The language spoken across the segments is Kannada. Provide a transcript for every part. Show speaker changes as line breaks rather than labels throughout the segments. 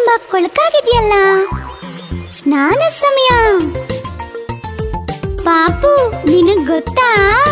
ತುಂಬಾ ಕೊಳಕಾಗಿದೆಯಲ್ಲ ಸ್ನಾನ ಸಮಯ ಪಾಪು ನಿನಗ್ ಗೊತ್ತಾ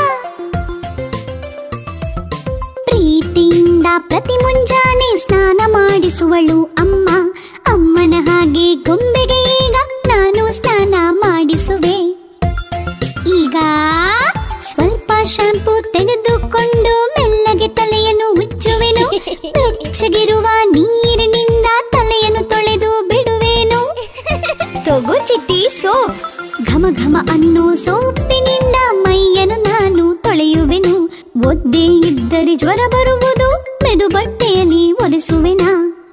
ಪ್ರೀತಿಯಿಂದ ಪ್ರತಿ ಮುಂಜಾನೆ ಸ್ನಾನ ಮಾಡಿಸುವಳು ಅಮ್ಮ ಅಮ್ಮನ ಹಾಗೆ ಗೊಂಬೆಗೆ ಈಗ ನಾನು ಸ್ನಾನ ಮಾಡಿಸುವೆ ಈಗ ಸ್ವಲ್ಪ ಶಾಂಪೂ ತೆಗೆದುಕೊಂಡು ಮೆಲ್ಲಗೆ ತಲೆಯನ್ನು ಮುಚ್ಚುವೆನು ಬೆಚ್ಚಗಿರುವ ನೀರಿನಿಂದ ತಲೆಯನ್ನು ತೊಳೆದು ಬಿಡುವೆನು ತಗೋ ಚಿಟ್ಟಿ ಸೋಪ್ ಘಮ ಘಮ ಅನ್ನೋ ಸೋಪಿನಿಂದ ಮೈಯನ್ನು ನಾನು ತೊಳೆಯುವೆನು ಒದ್ದೆ ಇದ್ದರೆ ಜ್ವರ ಬರುವುದು ಮೆದು ಬಟ್ಟೆಯಲ್ಲಿ ಒರೆಸುವೆನಾ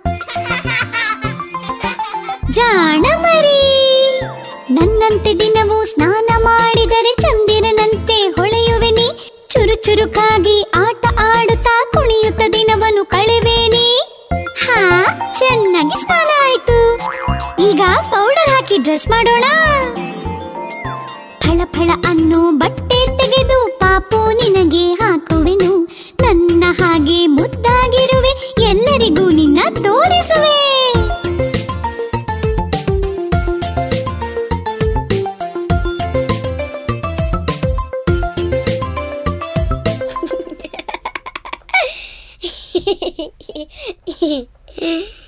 ಜಾಣ ಮರಿ ನನ್ನಂತೆ ದಿನವೂ ಸ್ನಾನ ಮಾಡಿದರೆ ಚಂದಿರನಂತೆ ಹೊಳೆಯುವೆನಿ ಚುರು ಚುರುಕಾಗಿ ಆಟ ಆಡುತ್ತಾ ಕುಣಿಯುತ್ತ ದಿನವನ್ನು ಕಳೆವೇನಿ ಹಾ ಚೆನ್ನಾಗಿ ಸ್ನಾನ ಆಯ್ತು ಈಗ ಪೌಡರ್ ಹಾಕಿ ಡ್ರೆಸ್ ಮಾಡೋಣ ಫಳ ಫಳ ಅನ್ನೋ ಬಟ್ಟೆ ತೆಗೆದು ಪಾಪು ನಿನಗೆ ಹಾಕುವೆನು ನನ್ನ ಹಾಗೆ ಮುದ್ದಾಗಿರುವೆ ಎಲ್ಲರಿಗೂ ನಿನ್ನ ತೋರಿಸುವೆ
Hehehehe